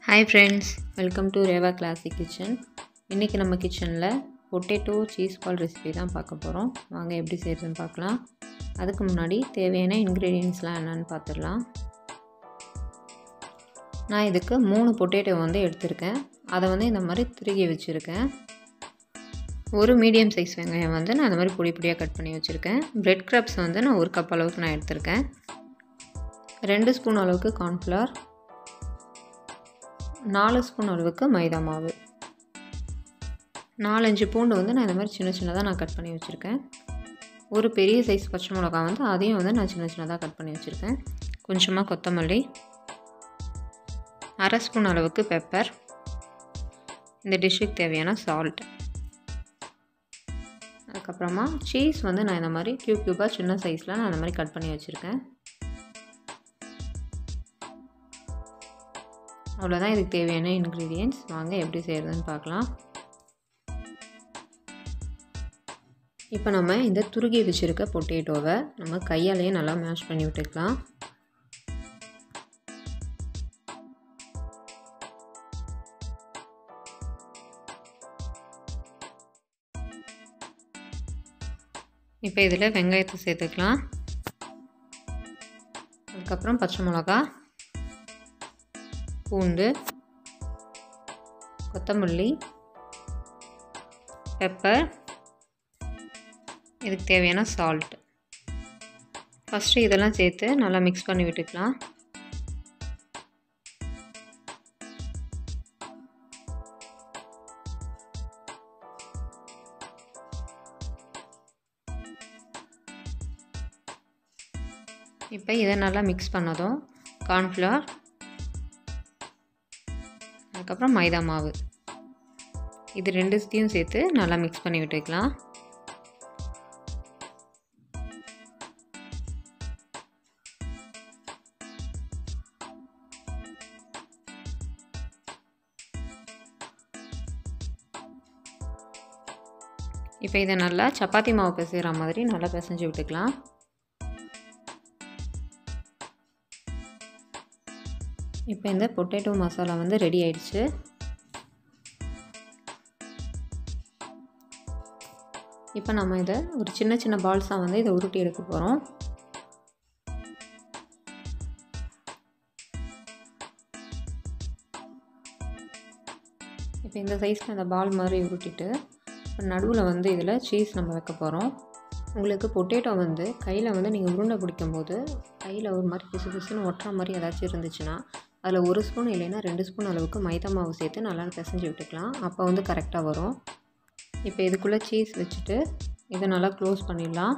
hi friends welcome to Reva classic kitchen இன்றைக்கி நம்ம கிச்சனில் பொட்டேட்டோ சீஸ் பால் ரெசிபி தான் பார்க்க போகிறோம் வாங்க எப்படி செய்கிறதுன்னு பார்க்கலாம் அதுக்கு முன்னாடி தேவையான இன்க்ரீடியன்ஸ்லாம் என்னென்னு பார்த்துடலாம் நான் இதுக்கு மூணு பொட்டேட்டோ வந்து எடுத்திருக்கேன் அதை வந்து இந்த மாதிரி துருகி வச்சுருக்கேன் ஒரு மீடியம் சைஸ் வெங்காயம் வந்து நான் இந்த மாதிரி பொடி பொடியாக கட் பண்ணி வச்சுருக்கேன் பிரெட் க்ரப்ஸ் வந்து நான் ஒரு கப் அளவுக்கு நான் எடுத்திருக்கேன் ரெண்டு ஸ்பூன் அளவுக்கு கார்ன்ஃப்ளவர் நாலு ஸ்பூன் அளவுக்கு மைதா மாவு நாலஞ்சு பூண்டு வந்து நான் இந்த மாதிரி சின்ன சின்னதாக நான் கட் பண்ணி வச்சுருக்கேன் ஒரு பெரிய சைஸ் பச்சை மிளகா வந்து அதையும் வந்து நான் சின்ன சின்னதாக கட் பண்ணி வச்சுருக்கேன் கொஞ்சமாக கொத்தமல்லி அரை ஸ்பூன் அளவுக்கு பெப்பர் இந்த டிஷ்ஷுக்கு தேவையான சால்ட் அதுக்கப்புறமா சீஸ் வந்து நான் இந்த மாதிரி க்யூப் க்யூப்பாக சின்ன சைஸில் நான் இந்த மாதிரி கட் பண்ணி வச்சுருக்கேன் அவ்வளோதான் இதுக்கு தேவையான இன்க்ரீடியன்ட்ஸ் வாங்க எப்படி செய்கிறதுன்னு பார்க்கலாம் இப்போ நம்ம இந்த துருகி வச்சுருக்க பொட்டேட்டோவை நம்ம கையாலேயே நல்லா மேஷ் பண்ணி விட்டுக்கலாம் இப்போ இதில் வெங்காயத்தை சேர்த்துக்கலாம் அதுக்கப்புறம் பச்சை மிளகா பூண்டு கொத்தமல்லி பெப்பர் இதுக்கு தேவையான சால்ட் ஃபஸ்ட்டு இதெல்லாம் சேர்த்து நல்லா மிக்ஸ் பண்ணி விட்டுக்கலாம் இப்போ இதை நல்லா மிக்ஸ் பண்ணதும் கார்ன்ஃப்ளவர் அதுக்கப்புறம் மைதா மாவு இது ரெண்டுத்தையும் சேர்த்து நல்லா மிக்ஸ் பண்ணி விட்டுக்கலாம் இப்போ இதை நல்லா சப்பாத்தி மாவு பிசைகிற மாதிரி நல்லா பிசைஞ்சு விட்டுக்கலாம் இப்போ இந்த பொட்டேட்டோ மசாலா வந்து ரெடி ஆயிடுச்சு இப்போ நம்ம இதை ஒரு சின்ன சின்ன பால்ஸாக வந்து இதை உருட்டி எடுக்க போகிறோம் இப்போ இந்த சைஸில் இந்த பால் மாதிரி உருட்டிட்டு இப்போ நடுவில் வந்து இதில் சீஸ் நம்ம வைக்க போகிறோம் உங்களுக்கு பொட்டேட்டோ வந்து கையில் வந்து நீங்கள் உருண்டை பிடிக்கும்போது கையில் ஒரு மாதிரி பிசு பிசுன்னு ஒட்டுற மாதிரி ஏதாச்சும் இருந்துச்சுன்னா அதில் ஒரு ஸ்பூன் இல்லைன்னா ரெண்டு ஸ்பூன் அளவுக்கு மைதா மாவு சேர்த்து நல்லா பிசைஞ்சு விட்டுக்கலாம் அப்போ வந்து கரெக்டாக வரும் இப்போ இதுக்குள்ளே சீஸ் வச்சுட்டு இதை நல்லா க்ளோஸ் பண்ணிடலாம்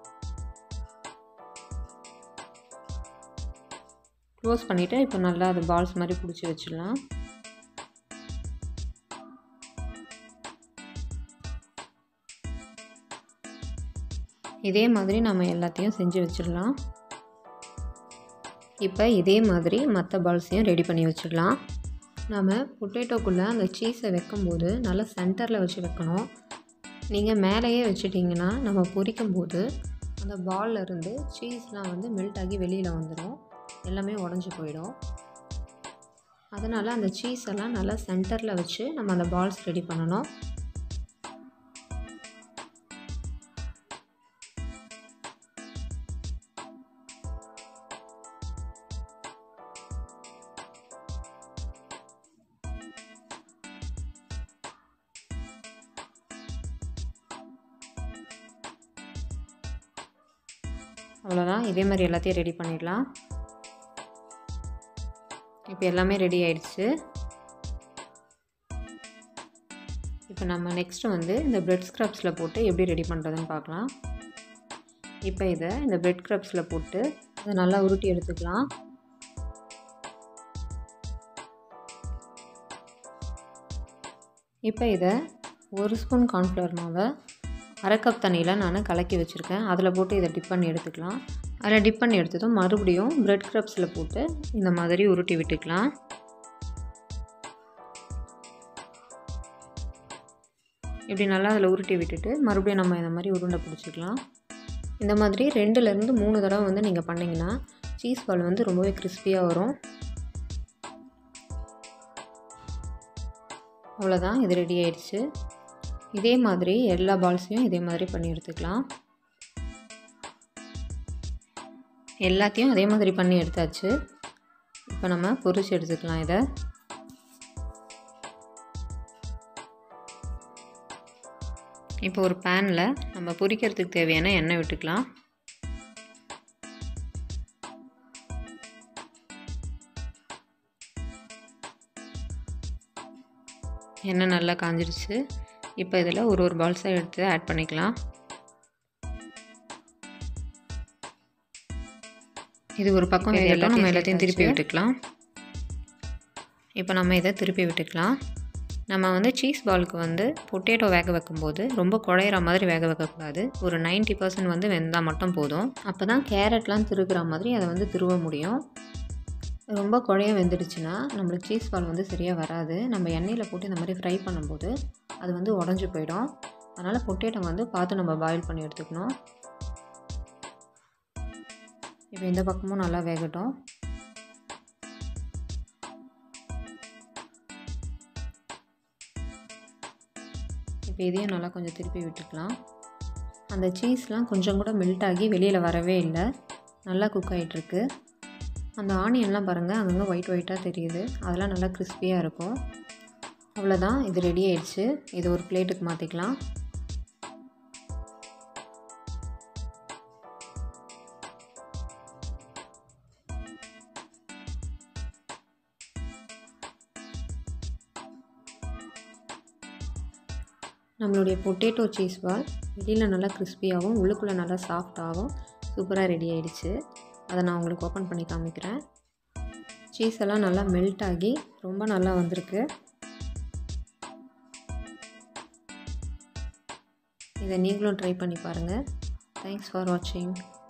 க்ளோஸ் பண்ணிவிட்டு இப்போ நல்லா அது பால்ஸ் மாதிரி பிடிச்சி வச்சிடலாம் இதே மாதிரி நம்ம எல்லாத்தையும் செஞ்சு வச்சிடலாம் இப்போ இதே மாதிரி மற்ற பால்ஸையும் ரெடி பண்ணி வச்சிடலாம் நம்ம பொட்டேட்டோக்குள்ளே அந்த சீஸை வைக்கும்போது நல்லா சென்டரில் வச்சு வைக்கணும் நீங்கள் மேலேயே வச்சுட்டிங்கன்னா நம்ம பொரிக்கும் போது அந்த பாலில் இருந்து சீஸ்லாம் வந்து மெல்ட் ஆகி வெளியில் வந்துடும் எல்லாமே உடஞ்சி போயிடும் அதனால் அந்த சீஸ் எல்லாம் நல்லா சென்டரில் வச்சு நம்ம அந்த பால்ஸ் ரெடி பண்ணணும் அவ்வளோதான் இதே மாதிரி எல்லாத்தையும் ரெடி பண்ணிடலாம் இப்போ எல்லாமே ரெடி ஆயிடுச்சு இப்போ நம்ம நெக்ஸ்ட்டு வந்து இந்த பிரெட் ஸ்க்ரப்ஸில் போட்டு எப்படி ரெடி பண்ணுறதுன்னு பார்க்கலாம் இப்போ இதை இந்த பிரெட் ஸ்க்ரப்ஸில் போட்டு அதை நல்லா உருட்டி எடுத்துக்கலாம் இப்போ இதை ஒரு ஸ்பூன் கார்ன்ஃப்ளவர் மாவை அரை கப் தண்ணியில் நான் கலக்கி வச்சுருக்கேன் அதில் போட்டு இதை டிப் பண்ணி எடுத்துக்கலாம் அதில் டிப் பண்ணி எடுத்ததும் மறுபடியும் ப்ரெட் க்ரப்ஸில் போட்டு இந்த மாதிரி உருட்டி விட்டுக்கலாம் இப்படி நல்லா அதில் உருட்டி விட்டுட்டு மறுபடியும் நம்ம இந்த மாதிரி உருண்டை பிடிச்சிக்கலாம் இந்த மாதிரி ரெண்டுலேருந்து மூணு தடவை வந்து நீங்கள் பண்ணிங்கன்னா சீஸ் பால் வந்து ரொம்பவே கிறிஸ்பியாக வரும் அவ்வளோதான் இது ரெடி ஆயிடுச்சு இதே மாதிரி எல்லா பால்ஸையும் இதே மாதிரி பண்ணி எடுத்துக்கலாம் எல்லாத்தையும் அதே மாதிரி பண்ணி எடுத்தாச்சு இப்போ நம்ம பொரிச்சு எடுத்துக்கலாம் இதை இப்போ ஒரு பேனில் நம்ம பொரிக்கிறதுக்கு தேவையான எண்ணெய் விட்டுக்கலாம் எண்ணெய் நல்லா காஞ்சிடுச்சு இப்போ இதில் ஒரு ஒரு பால்ஸாக எடுத்து ஆட் பண்ணிக்கலாம் இது ஒரு பக்கம் வேகட்டும் நம்ம எல்லாத்தையும் திருப்பி விட்டுக்கலாம் இப்போ நம்ம இதை திருப்பி விட்டுக்கலாம் நம்ம வந்து சீஸ் பாலுக்கு வந்து பொட்டேட்டோ வேக வைக்கும்போது ரொம்ப குழையிற மாதிரி வேக வைக்கக்கூடாது ஒரு நைன்ட்டி பர்சன்ட் வந்து வெந்தால் மட்டும் போதும் அப்போ தான் கேரட்லாம் திருகிற மாதிரி அதை வந்து திருவ முடியும் ரொம்ப குழைய வெந்துடுச்சுன்னா நம்மளுக்கு சீஸ் பால் வந்து சரியாக வராது நம்ம எண்ணெயில் போட்டு இந்த மாதிரி ஃப்ரை பண்ணும்போது அது வந்து உடஞ்சி போயிடும் அதனால் பொட்டேட்டோ வந்து பார்த்து நம்ம பாயில் பண்ணி எடுத்துக்கணும் இப்போ இந்த பக்கமும் நல்லா வேகட்டும் இப்போ இதையும் நல்லா கொஞ்சம் திருப்பி விட்டுக்கலாம் அந்த சீஸ்லாம் கொஞ்சம் கூட மெல்ட் ஆகி வெளியில் வரவே இல்லை நல்லா குக் ஆகிட்டுருக்கு அந்த ஆனியன்லாம் பாருங்கள் அங்கங்கே ஒயிட் ஒயிட்டாக தெரியுது அதெல்லாம் நல்லா கிறிஸ்பியாக இருக்கும் அவ்வளோதான் இது ரெடி ஆயிடுச்சு இது ஒரு பிளேட்டுக்கு மாற்றிக்கலாம் நம்மளுடைய பொட்டேட்டோ சீஸ் பால் வெளியில் நல்லா கிறிஸ்பியாகவும் உள்ளுக்குள்ளே நல்லா சாஃப்டாகவும் சூப்பராக ரெடி ஆயிடுச்சு அதை நான் உங்களுக்கு ஓப்பன் பண்ணி காமிக்கிறேன் சீஸ் எல்லாம் நல்லா மெல்ட் ஆகி ரொம்ப நல்லா வந்திருக்கு இதை நீங்களும் ட்ரை பண்ணி பாருங்கள் தேங்க்ஸ் ஃபார் வாட்சிங்